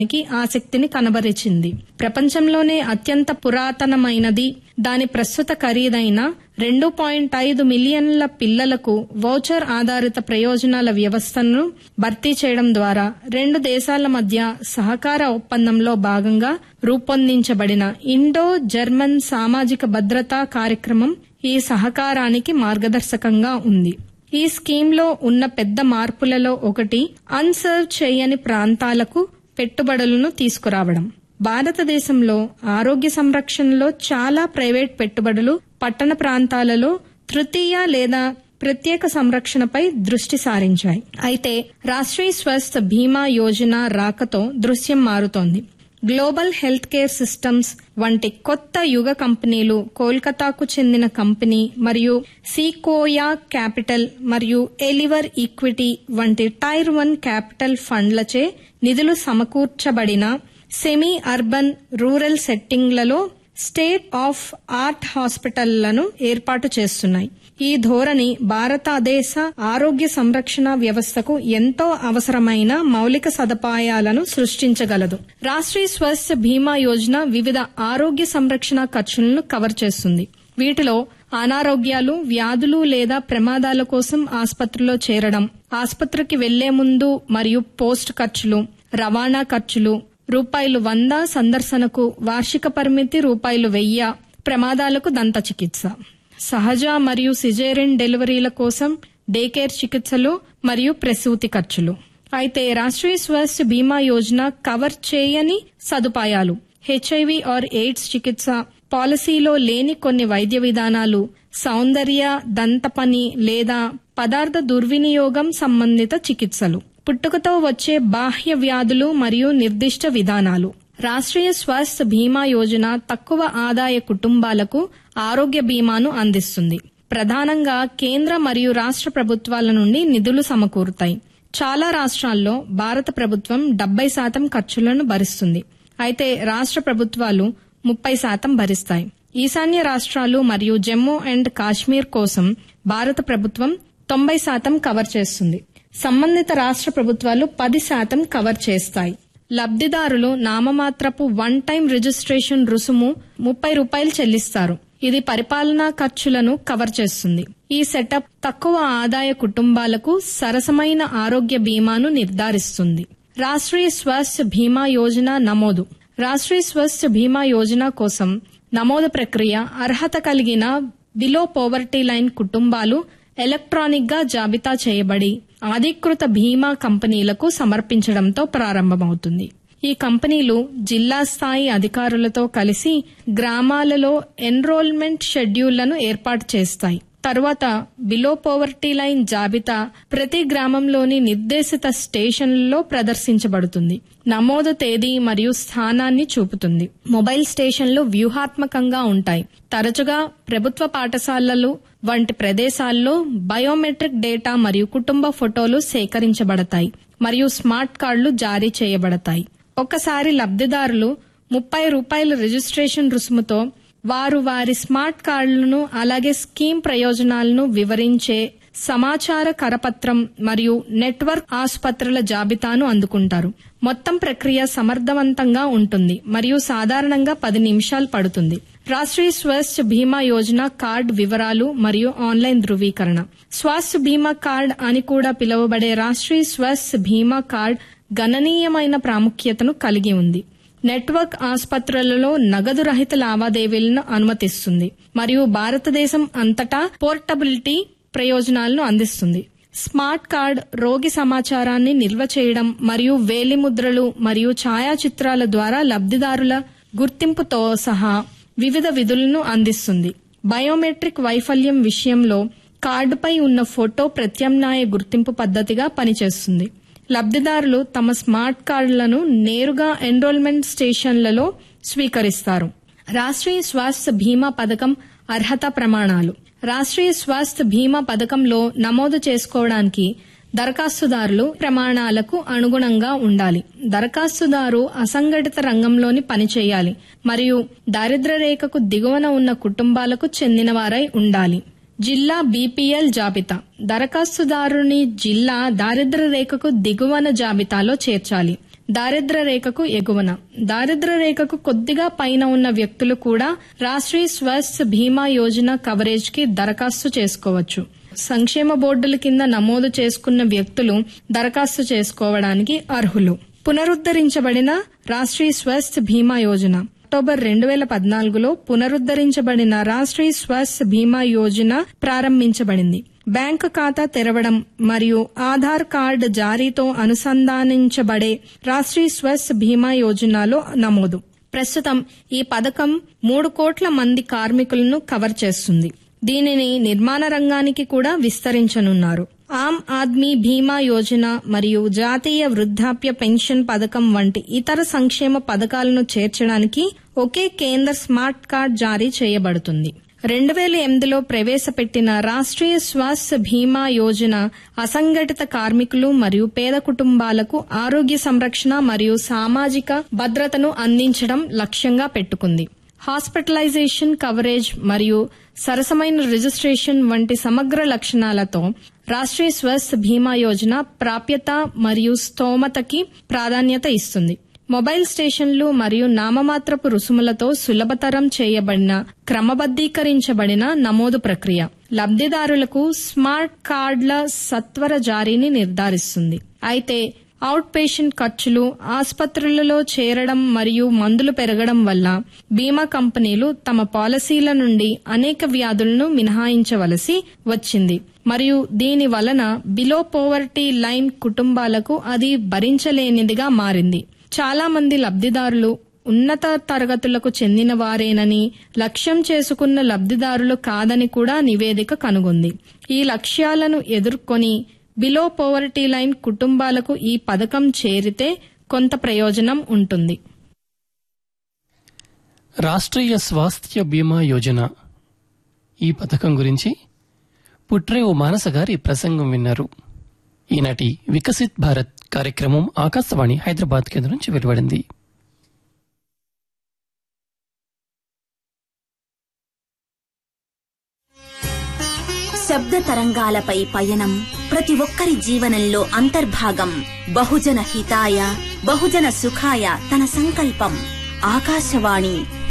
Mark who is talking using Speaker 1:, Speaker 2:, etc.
Speaker 1: కి ఆసక్తిని కనబరిచింది ప్రపంచంలోనే అత్యంత పురాతనమైనది దాని ప్రస్తుత ఖరీదైన రెండు పాయింట్ ఐదు మిలియన్ల పిల్లలకు వౌచర్ ఆధారిత ప్రయోజనాల వ్యవస్థను భర్తీ చేయడం ద్వారా రెండు దేశాల మధ్య సహకార ఒప్పందంలో భాగంగా రూపొందించబడిన ఇండో జర్మన్ సామాజిక భద్రతా కార్యక్రమం ఈ సహకారానికి మార్గదర్శకంగా ఉంది ఈ స్కీమ్లో ఉన్న పెద్ద మార్పులలో ఒకటి అన్సర్వ్ చేయని ప్రాంతాలకు పెట్టుబడులను తీసుకురావడం భారతదేశంలో ఆరోగ్య సంరక్షణలో చాలా ప్రైవేట్ పెట్టుబడులు పట్టణ ప్రాంతాలలో తృతీయ లేదా ప్రత్యేక సంరక్షణపై దృష్టి సారించాయి అయితే రాష్ట్రీయ స్వస్థ్ బీమా యోజన రాకతో దృశ్యం మారుతోంది గ్లోబల్ హెల్త్ కేర్ సిస్టమ్స్ వంటి కొత్త యుగ కంపెనీలు కోల్కతాకు చెందిన కంపెనీ మరియు సీకోయా క్యాపిటల్ మరియు ఎలివర్ ఈక్విటీ వంటి టైర్ వన్ క్యాపిటల్ ఫండ్లచే నిధులు సమకూర్చబడిన సెమీ అర్బన్ రూరల్ సెట్టింగ్లలో స్టేట్ ఆఫ్ ఆర్ట్ హాస్పిటళ్లను ఏర్పాటు చేస్తున్నాయి ఈ ధోరణి భారతదేశ ఆరోగ్య సంరక్షణ వ్యవస్థకు ఎంతో అవసరమైన మౌలిక సదుపాయాలను సృష్టించగలదు రాష్ట్రీయ స్వాస్థ్య బీమా యోజన వివిధ ఆరోగ్య సంరక్షణ ఖర్చులను కవర్ చేస్తుంది వీటిలో అనారోగ్యాలు వ్యాధులు లేదా ప్రమాదాల కోసం ఆసుపత్రిలో చేరడం ఆసుపత్రికి వెళ్లే ముందు మరియు పోస్ట్ ఖర్చులు రవాణా ఖర్చులు రూపాయలు వంద సందర్శనకు వార్షిక పరిమితి రూపాయలు వెయ్యి ప్రమాదాలకు దంత చికిత్స సహజ మరియు సిజేరియన్ డెలివరీల కోసం డే కేర్ చికిత్సలు మరియు ప్రసూతి ఖర్చులు అయితే రాష్ట్రీయ స్వాస్థ్య బీమా యోజన కవర్ చేయని సదుపాయాలు హెచ్ఐవి ఆర్ ఎయిడ్స్ చికిత్స పాలసీలో లేని కొన్ని వైద్య విధానాలు సౌందర్య దంత పని లేదా పదార్థ దుర్వినియోగం సంబంధిత చికిత్సలు పుట్టుకతో వచ్చే బాహ్య వ్యాధులు మరియు నిర్దిష్ట విధానాలు రాష్ట్రీయ స్వాస్థ్య బీమా యోజన తక్కువ ఆదాయ కుటుంబాలకు ఆరోగ్య బీమాను అందిస్తుంది ప్రధానంగా కేంద్ర మరియు రాష్ట్ర ప్రభుత్వాల నుండి నిధులు సమకూరుతాయి చాలా రాష్ట్రాల్లో భారత ప్రభుత్వం డెబ్బై శాతం ఖర్చులను భరిస్తుంది అయితే రాష్ట్ర ప్రభుత్వాలు ముప్పై శాతం భరిస్తాయి ఈశాన్య రాష్ట్రాలు మరియు జమ్మూ అండ్ కాశ్మీర్ కోసం భారత ప్రభుత్వం తొంభై శాతం కవర్ చేస్తుంది సంబంధిత రాష్ట్ర ప్రభుత్వాలు పది శాతం కవర్ చేస్తాయి లబ్దిదారులు నామమాత్రపు వన్ టైం రిజిస్ట్రేషన్ రుసుము ముప్పై రూపాయలు చెల్లిస్తారు ఇది పరిపాలనా ఖర్చులను కవర్ చేస్తుంది ఈ సెటప్ తక్కువ ఆదాయ కుటుంబాలకు సరసమైన ఆరోగ్య బీమాను నిర్ధారిస్తుంది రాష్ట్రీయ స్వాస్థ్య బీమా యోజన నమోదు రాష్ట్రీయ స్వాస్థ్య బీమా యోజన కోసం నమోదు ప్రక్రియ అర్హత కలిగిన బిలో పోవర్టీ లైన్ కుటుంబాలు ఎలక్ట్రానిక్ గా జాబితా చేయబడి అధికృత బీమా కంపెనీలకు సమర్పించడంతో ప్రారంభమవుతుంది ఈ కంపెనీలు జిల్లా స్థాయి అధికారులతో కలిసి గ్రామాలలో ఎన్రోల్మెంట్ షెడ్యూళ్లను ఏర్పాటు చేస్తాయి తరువాత బిలో పోవర్టీ లైన్ జాబితా ప్రతి గ్రామంలోని నిర్దేశిత స్టేషన్లలో ప్రదర్శించబడుతుంది నమోదు తేదీ మరియు స్థానాన్ని చూపుతుంది మొబైల్ స్టేషన్లు వ్యూహాత్మకంగా ఉంటాయి తరచుగా ప్రభుత్వ పాఠశాలలు వంటి ప్రదేశాల్లో బయోమెట్రిక్ డేటా మరియు కుటుంబ ఫోటోలు సేకరించబడతాయి మరియు స్మార్ట్ కార్డులు జారీ చేయబడతాయి ఒకసారి లబ్దిదారులు ముప్పై రూపాయల రిజిస్ట్రేషన్ రుసుముతో వారు వారి స్మార్ట్ కార్డులను అలాగే స్కీమ్ ప్రయోజనాలను వివరించే సమాచార కరపత్రం మరియు నెట్వర్క్ ఆసుపత్రుల జాబితాను అందుకుంటారు మొత్తం ప్రక్రియ సమర్థవంతంగా ఉంటుంది మరియు సాధారణంగా పది నిమిషాలు పడుతుంది రాష్ట్రీయ స్వాస్థ్య బీమా యోజన కార్డ్ వివరాలు మరియు ఆన్లైన్ ధృవీకరణ స్వాస్థ్య బీమా కార్డ్ అని కూడా పిలువబడే రాష్ట్రీయ స్వాస్థ్య బీమా కార్డ్ గణనీయమైన ప్రాముఖ్యతను కలిగి ఉంది నెట్వర్క్ ఆసుపత్రులలో నగదు రహిత లావాదేవీలను అనుమతిస్తుంది మరియు భారతదేశం అంతటా పోర్టబిలిటీ ప్రయోజనాలను అందిస్తుంది స్మార్ట్ కార్డ్ రోగి సమాచారాన్ని నిల్వ చేయడం మరియు వేలిముద్రలు మరియు ఛాయాచిత్రాల ద్వారా లబ్దిదారుల గుర్తింపుతో సహా వివిధ విధులను అందిస్తుంది బయోమెట్రిక్ వైఫల్యం విషయంలో కార్డుపై ఉన్న ఫోటో ప్రత్యామ్నాయ గుర్తింపు పద్ధతిగా పనిచేస్తుంది లబ్దిదారులు తమ స్మార్ట్ కార్డులను నేరుగా ఎన్రోల్మెంట్ స్టేషన్లలో స్వీకరిస్తారు రాష్ట్రీయ స్వాస్థ్య బీమా పథకం అర్హత ప్రమాణాలు రాష్ట్రీయ స్వాస్థ్య బీమా పథకంలో నమోదు చేసుకోవడానికి దరఖాస్తుదారులు ప్రమాణాలకు అనుగుణంగా ఉండాలి దరఖాస్తుదారు అసంఘటిత రంగంలోని పని చేయాలి మరియు దారిద్ర్య రేఖకు దిగువన ఉన్న కుటుంబాలకు చెందినవారై ఉండాలి జిల్లా బీపీఎల్ జాబితా దరఖాస్తుదారుని జిల్లా దారిద్ర్య రేఖకు దిగువన జాబితాలో చేర్చాలి దారిద్ర రేఖకు ఎగువన దారిద్ర రేఖకు కొద్దిగా పైన ఉన్న వ్యక్తులు కూడా రాష్ట్రీయ స్వాస్థ్య బీమా యోజన కవరేజ్ కి దరఖాస్తు చేసుకోవచ్చు సంక్షేమ బోర్డుల కింద నమోదు చేసుకున్న వ్యక్తులు దరఖాస్తు చేసుకోవడానికి అర్హులు పునరుద్దరించబడిన రాష్ట్రీయ స్వాస్థ్య బీమా యోజన అక్టోబర్ రెండు వేల పద్నాలుగులో పునరుద్దరించబడిన రాష్ట్రీయ స్వాస్థ్య బీమా యోజన ప్రారంభించబడింది బ్యాంకు ఖాతా తెరవడం మరియు ఆధార్ కార్డు జారీతో అనుసంధానించబడే రాష్ట్రీయ స్వాస్థ్య బీమా యోజనలో నమోదు ప్రస్తుతం ఈ పథకం మూడు కోట్ల మంది కార్మికులను కవర్ చేస్తుంది దీనిని నిర్మాణ రంగానికి కూడా విస్తరించనున్నారు ఆమ్ ఆద్మీ బీమా యోజన మరియు జాతీయ వృద్ధాప్య పెన్షన్ పథకం వంటి ఇతర సంక్షేమ పథకాలను చేర్చడానికి ఒకే కేంద్ర స్మార్ట్ కార్డ్ జారీ చేయబడుతుంది రెండు వేల ఎనిమిదిలో ప్రవేశపెట్టిన రాష్ట్రీయ స్వాస్థ్య బీమా యోజన అసంఘటిత కార్మికులు మరియు పేద కుటుంబాలకు ఆరోగ్య సంరక్షణ మరియు సామాజిక భద్రతను అందించడం లక్ష్యంగా పెట్టుకుంది హాస్పిటలైజేషన్ కవరేజ్ మరియు సరసమైన రిజిస్ట్రేషన్ వంటి సమగ్ర లక్షణాలతో రాష్ట్రీయ స్వాస్థ్య బీమా యోజన ప్రాప్యత మరియు స్తోమతకి ప్రాధాన్యత ఇస్తుంది మొబైల్ స్టేషన్లు మరియు నామమాత్రపు రుసుములతో సులభతరం చేయబడిన క్రమబద్దీకరించబడిన నమోదు ప్రక్రియ లబ్దిదారులకు స్మార్ట్ కార్డుల సత్వర జారీని నిర్ధారిస్తుంది అయితే అవుట్ పేషెంట్ ఖర్చులు ఆసుపత్రులలో చేరడం మరియు మందులు పెరగడం వల్ల బీమా కంపెనీలు తమ పాలసీల నుండి అనేక వ్యాధులను మినహాయించవలసి వచ్చింది మరియు దీని వలన బిలో పోవర్టీ లైన్ కుటుంబాలకు అది భరించలేనిదిగా మారింది చాలా మంది లబ్దిదారులు ఉన్నత తరగతులకు చెందిన వారేనని లక్ష్యం చేసుకున్న లబ్దిదారులు కాదని కూడా నివేదిక కనుగొంది ఈ లక్ష్యాలను ఎదుర్కొని బిలో పోవర్టీ లైన్ కుటుంబాలకు ఈ పథకం చేరితే కొంత ప్రయోజనం ఉంటుంది
Speaker 2: రాష్ట్రీయ స్వాస్థ్య బీమా యోజన ఈ పథకం గురించి పుట్రేవు మానస గారి ప్రసంగం విన్నారు ఈనాటి వికసిత్ భారత్ కార్యక్రమం ఆకాశవాణి హైదరాబాద్ కేంద్రం నుంచి వెలువడింది
Speaker 3: శబ్ద తరంగాలపై పయనం ప్రతి ఒక్కరి జీవనంలో అంతర్భాగం బహుజన హితాయ బహుజన సుఖాయ తన సంకల్పం ఆకాశవాణి